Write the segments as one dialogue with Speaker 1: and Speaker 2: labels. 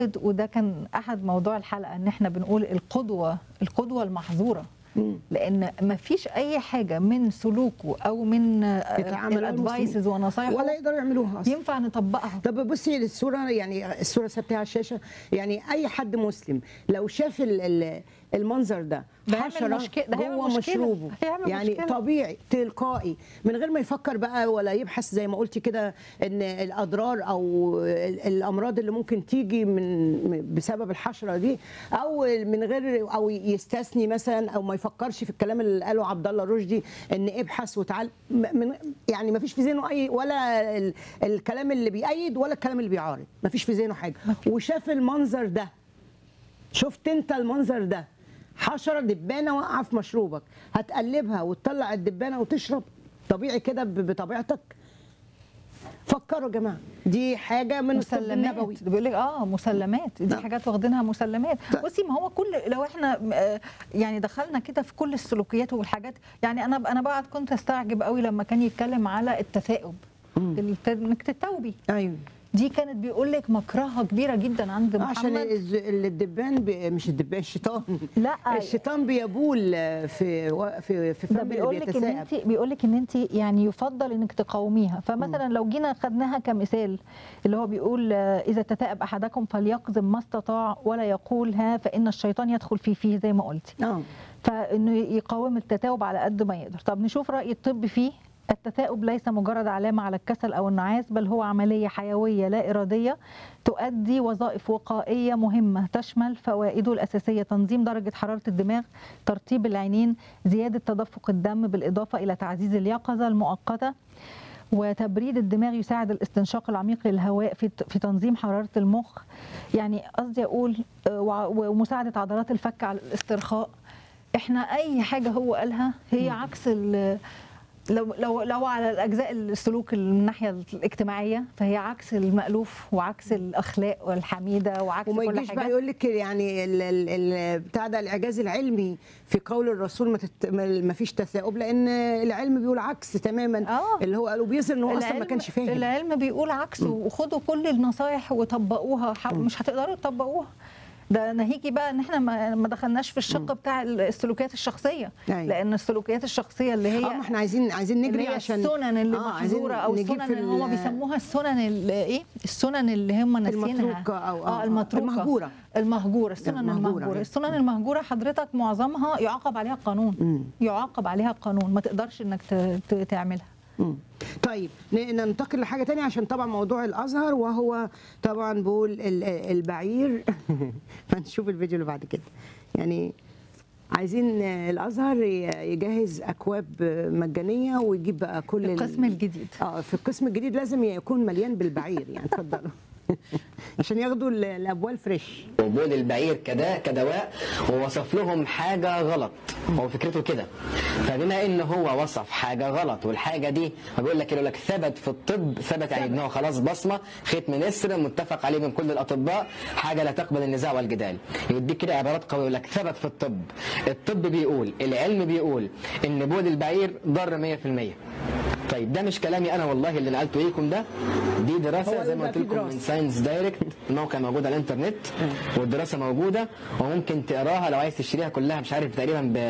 Speaker 1: وده كان احد موضوع الحلقه ان احنا بنقول القدوه القدوه المحظوره
Speaker 2: مم.
Speaker 1: لان ما فيش اي حاجه من سلوكه او من
Speaker 2: يتعامل مع
Speaker 1: الادفايسز
Speaker 2: المسلمين.
Speaker 1: ونصايحه
Speaker 2: ولا يقدروا يعملوها أصلا.
Speaker 1: ينفع نطبقها
Speaker 2: طب بصي الصوره يعني الصوره ثابته على الشاشه يعني اي حد مسلم لو شاف ال- ال- المنظر ده
Speaker 1: ده هيعمل
Speaker 2: حشره
Speaker 1: مشكلة- ده هيعمل
Speaker 2: جوه
Speaker 1: مشكلة.
Speaker 2: مشروبه
Speaker 1: هيعمل
Speaker 2: يعني
Speaker 1: مشكلة.
Speaker 2: طبيعي تلقائي من غير ما يفكر بقى ولا يبحث زي ما قلتي كده ان الاضرار او ال- الامراض اللي ممكن تيجي من من- بسبب الحشره دي او من غير او يستثني مثلا او ما يفكرش في الكلام اللي قاله عبد الله رشدي ان ابحث وتعال م- من يعني ما فيش في ذهنه اي ولا ال- الكلام اللي بيأيد ولا الكلام اللي بيعارض ما فيش في ذهنه حاجه وشاف المنظر ده شفت انت المنظر ده حشره دبانه واقعه في مشروبك هتقلبها وتطلع الدبانه وتشرب طبيعي كده ب- بطبيعتك فكروا يا جماعه دي حاجه من الطب النبوي
Speaker 1: مسلمات بيقول لك اه مسلمات دي
Speaker 2: نعم.
Speaker 1: حاجات واخدينها مسلمات
Speaker 2: طيب.
Speaker 1: بصي ما هو كل لو احنا آه، يعني دخلنا كده في كل السلوكيات والحاجات يعني انا انا بقعد كنت استعجب قوي لما كان يتكلم على التثاؤب الت- انك تتوبي
Speaker 2: ايوه
Speaker 1: دي كانت بيقول لك مكرهه كبيره جدا عند
Speaker 2: عشان
Speaker 1: محمد
Speaker 2: الز- الدبان بي مش الدبان الشيطان
Speaker 1: لا
Speaker 2: الشيطان بيبول في و- في في
Speaker 1: ده
Speaker 2: فم اللي
Speaker 1: بيقول لك ان
Speaker 2: بيتساءب
Speaker 1: انت بيقول لك ان انت يعني يفضل انك تقاوميها فمثلا لو جينا خدناها كمثال اللي هو بيقول آه، اذا تثاءب احدكم فليقزم ما استطاع ولا يقول ها فان الشيطان يدخل في فيه زي ما قلتي
Speaker 2: اه
Speaker 1: فانه يقاوم التثاؤب على قد ما يقدر طب نشوف راي الطب فيه التثاؤب ليس مجرد علامة على الكسل أو النعاس بل هو عملية حيوية لا إرادية تؤدي وظائف وقائية مهمة تشمل فوائده الأساسية تنظيم درجة حرارة الدماغ ترطيب العينين زيادة تدفق الدم بالإضافة إلى تعزيز اليقظة المؤقتة وتبريد الدماغ يساعد الاستنشاق العميق للهواء في في تنظيم حراره المخ يعني قصدي اقول آه، وع- ومساعده عضلات الفك على الاسترخاء احنا اي حاجه هو قالها هي عكس ال- لو لو لو على الاجزاء السلوك من الناحيه الاجتماعيه فهي عكس المالوف وعكس الاخلاق والحميده وعكس
Speaker 2: وما
Speaker 1: كل
Speaker 2: يجيش بقى
Speaker 1: حاجه
Speaker 2: يقول لك يعني ال- ال- ال- بتاع ده الاعجاز العلمي في قول الرسول ما, تت... ما ما فيش تثاؤب لان العلم بيقول عكس تماما
Speaker 1: آه.
Speaker 2: اللي هو قالوا بيظهر ان هو اصلا ما كانش فاهم
Speaker 1: العلم بيقول عكسه وخدوا كل النصايح وطبقوها حا- مش هتقدروا تطبقوها ده ناهيكي بقى ان احنا ما ما دخلناش في الشق بتاع السلوكيات الشخصيه
Speaker 2: أيوة.
Speaker 1: لان السلوكيات الشخصيه اللي هي
Speaker 2: اه ما احنا عايزين عايزين
Speaker 1: اللي
Speaker 2: نجري
Speaker 1: هي
Speaker 2: عشان
Speaker 1: السنن اللي
Speaker 2: آه، عايزين
Speaker 1: محظوره او
Speaker 2: نجيب
Speaker 1: السنن
Speaker 2: في
Speaker 1: اللي هم
Speaker 2: ال-
Speaker 1: بيسموها السنن ال- ايه السنن اللي هم ناسينها
Speaker 2: المتروكة أو- آه،
Speaker 1: اه المتروكه
Speaker 2: المهجورة.
Speaker 1: المهجوره السنن
Speaker 2: المهجورة،
Speaker 1: المهجوره
Speaker 2: أيوة.
Speaker 1: السنن المهجوره حضرتك معظمها يعاقب عليها القانون
Speaker 2: مم.
Speaker 1: يعاقب عليها القانون ما تقدرش انك ت- ت- تعملها
Speaker 2: مم. طيب ن- ننتقل لحاجه تانية عشان طبعا موضوع الازهر وهو طبعا بقول ال- البعير هنشوف الفيديو اللي بعد كده يعني عايزين الازهر ي- يجهز اكواب مجانيه ويجيب بقى كل ال-
Speaker 1: القسم الجديد
Speaker 2: اه في القسم الجديد لازم يكون مليان بالبعير يعني اتفضلوا عشان ياخدوا ال- الابوال فريش
Speaker 3: وجود البعير كداء كدواء ووصف لهم حاجة غلط هو فكرته كده فبما ان هو وصف حاجة غلط والحاجة دي هو بيقول لك يقول لك ثبت في الطب ثبت يعني ان هو خلاص بصمة ختم نسر متفق عليه من كل الاطباء حاجة لا تقبل النزاع والجدال يديك كده عبارات قوية يقول لك ثبت في الطب الطب بيقول العلم بيقول ان بول البعير ضر 100% طيب ده مش كلامي انا والله اللي نقلته ليكم ده دي دراسه
Speaker 2: هو
Speaker 3: زي ما
Speaker 2: يبقى
Speaker 3: قلت
Speaker 2: في
Speaker 3: لكم
Speaker 2: دراسة.
Speaker 3: من ساينس دايركت الموقع موجود على الانترنت والدراسه موجوده وممكن تقراها لو عايز تشتريها كلها مش عارف تقريبا ب...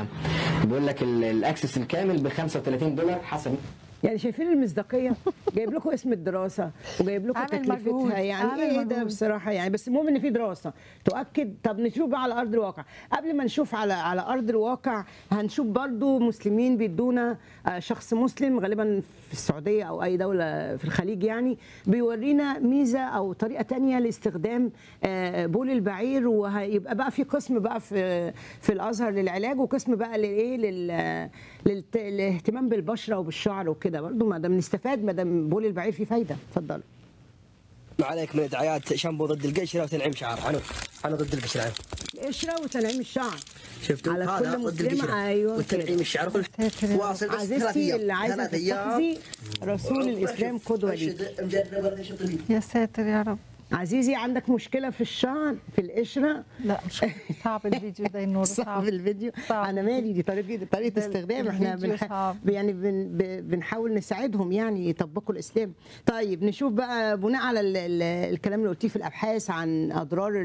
Speaker 3: بيقول لك ال- الاكسس الكامل ب 35 دولار حسب
Speaker 2: يعني شايفين المصداقيه جايب لكم اسم الدراسه وجايب لكم
Speaker 1: عامل مجهود،
Speaker 2: تكلفتها يعني
Speaker 1: عامل
Speaker 2: ايه ده
Speaker 1: مجهود.
Speaker 2: بصراحه يعني بس المهم ان في دراسه تؤكد طب نشوف بقى على ارض الواقع قبل ما نشوف على على ارض الواقع هنشوف برضو مسلمين بيدونا آه، شخص مسلم غالبا في السعوديه او اي دوله في الخليج يعني بيورينا ميزه او طريقه تانية لاستخدام آه، بول البعير وهيبقى بقى في قسم بقى في في الازهر للعلاج وقسم بقى للايه لل للت- للاهتمام بالبشره وبالشعر وكده برضو ما دام نستفاد ما دام بول البعير فيه فايده اتفضلوا
Speaker 4: ما عليك من دعايات شامبو ضد القشره وتنعيم شعر حلو انا ضد القشره
Speaker 2: القشره وتنعيم الشعر
Speaker 4: شفتوا
Speaker 2: على
Speaker 4: هذا
Speaker 2: كل
Speaker 4: ضد
Speaker 2: مسلمه
Speaker 4: القشره
Speaker 2: ايوه
Speaker 4: والتنعيم
Speaker 2: كده.
Speaker 4: الشعر كل
Speaker 1: ساتر يا رب.
Speaker 4: واصل بس ثلاث
Speaker 2: عزيزتي
Speaker 4: أيام.
Speaker 2: اللي عايزه
Speaker 4: ثلاث أيام.
Speaker 2: تتخذي رسول الاسلام قدوه ليك
Speaker 4: مجربه ليش تطيب
Speaker 1: يا ساتر يا رب
Speaker 2: عزيزي عندك مشكله في الشعر في القشره
Speaker 1: لا مش صعب الفيديو ده النور
Speaker 2: صعب
Speaker 1: صعب
Speaker 2: الفيديو
Speaker 1: صعب.
Speaker 2: انا مالي دي طريقه طريقه
Speaker 1: ده
Speaker 2: استخدام احنا
Speaker 1: الفيديو
Speaker 2: بنح...
Speaker 1: صعب.
Speaker 2: يعني بن... ب- بنحاول نساعدهم يعني يطبقوا الاسلام طيب نشوف بقى بناء على ال... ال... الكلام اللي قلتيه في الابحاث عن اضرار